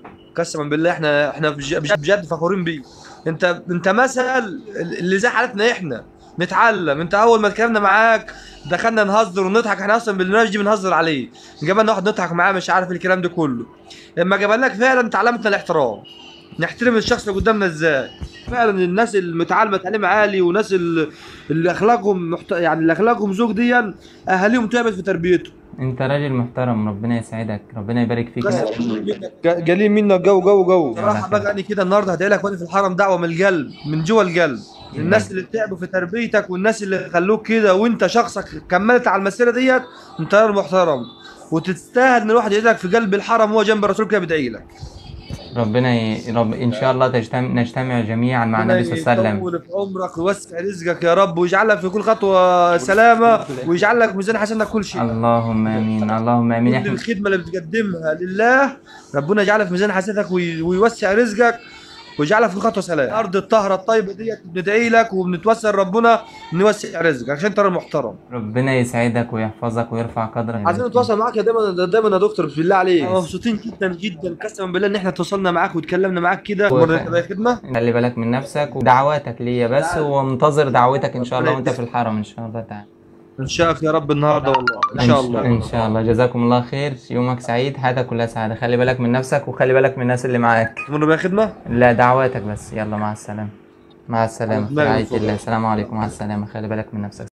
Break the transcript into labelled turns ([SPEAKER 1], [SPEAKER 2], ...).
[SPEAKER 1] قسما بالله احنا احنا بج- بج- بجد فخورين بيك انت انت مثل اللي زي حالتنا احنا نتعلم انت اول ما اتكلمنا معاك دخلنا نهزر ونضحك احنا اصلا بالبرنامج دي بنهزر عليه جبنا واحد نضحك معاه مش عارف الكلام ده كله لما جبناك فعلا اتعلمنا الاحترام نحترم الشخص اللي قدامنا ازاي فعلا الناس المتعلمه تعليم عالي وناس ال- اللي اخلاقهم محت... يعني اللي اخلاقهم ذوق دي اهاليهم تعبت في تربيتهم
[SPEAKER 2] انت راجل محترم ربنا يسعدك ربنا يبارك فيك
[SPEAKER 1] قليل منك جو جو جو
[SPEAKER 2] يا
[SPEAKER 1] صراحه
[SPEAKER 2] مرحبا.
[SPEAKER 1] بقى انا كده النهارده هدعي لك وانا في الحرم دعوه من القلب من جوه القلب الناس اللي تعبوا في تربيتك والناس اللي خلوك كده وانت شخصك كملت على المسيره ديت انت راجل محترم وتستاهل ان الواحد يدعي لك في قلب الحرم وهو جنب الرسول كده بيدعي لك
[SPEAKER 2] ربنا ي... رب ان شاء الله تجتمع نجتمع جميعا مع النبي صلى الله عليه وسلم
[SPEAKER 1] يطول في عمرك ويوسع رزقك يا رب ويجعل لك في كل خطوه سلامه ويجعل لك ميزان حسنك كل شيء
[SPEAKER 2] اللهم امين اللهم امين
[SPEAKER 1] كل
[SPEAKER 2] احنا
[SPEAKER 1] الخدمه اللي بتقدمها لله ربنا يجعلها في ميزان حسناتك وي- ويوسع رزقك ويجعلها في خطوه سلام الارض الطاهره الطيبه ديت بندعي لك وبنتوسل ربنا انه يوسع رزقك عشان ترى محترم
[SPEAKER 2] ربنا يسعدك ويحفظك ويرفع قدرك
[SPEAKER 1] عايزين نتواصل معاك يا دايما دايما يا دكتور بالله عليك مبسوطين جدا جدا قسما بالله ان احنا تواصلنا معاك واتكلمنا معاك كده
[SPEAKER 2] وفعلا.
[SPEAKER 1] مره تبقى خدمه
[SPEAKER 2] خلي بالك من نفسك ودعواتك ليا بس ومنتظر دعوتك ان شاء الله وانت في الحرم ان شاء الله تعالى
[SPEAKER 1] ان شاء الله يا رب النهارده والله ان شاء الله
[SPEAKER 2] ان شاء الله جزاكم الله خير يومك سعيد حياتك كلها سعاده خلي بالك من نفسك وخلي بالك من الناس اللي معاك
[SPEAKER 1] مره بقى خدمه
[SPEAKER 2] لا دعواتك بس يلا مع السلامه مع السلامه في
[SPEAKER 1] دماغي
[SPEAKER 2] رعايه
[SPEAKER 1] فوق.
[SPEAKER 2] الله السلام عليكم مع السلامه خلي بالك من نفسك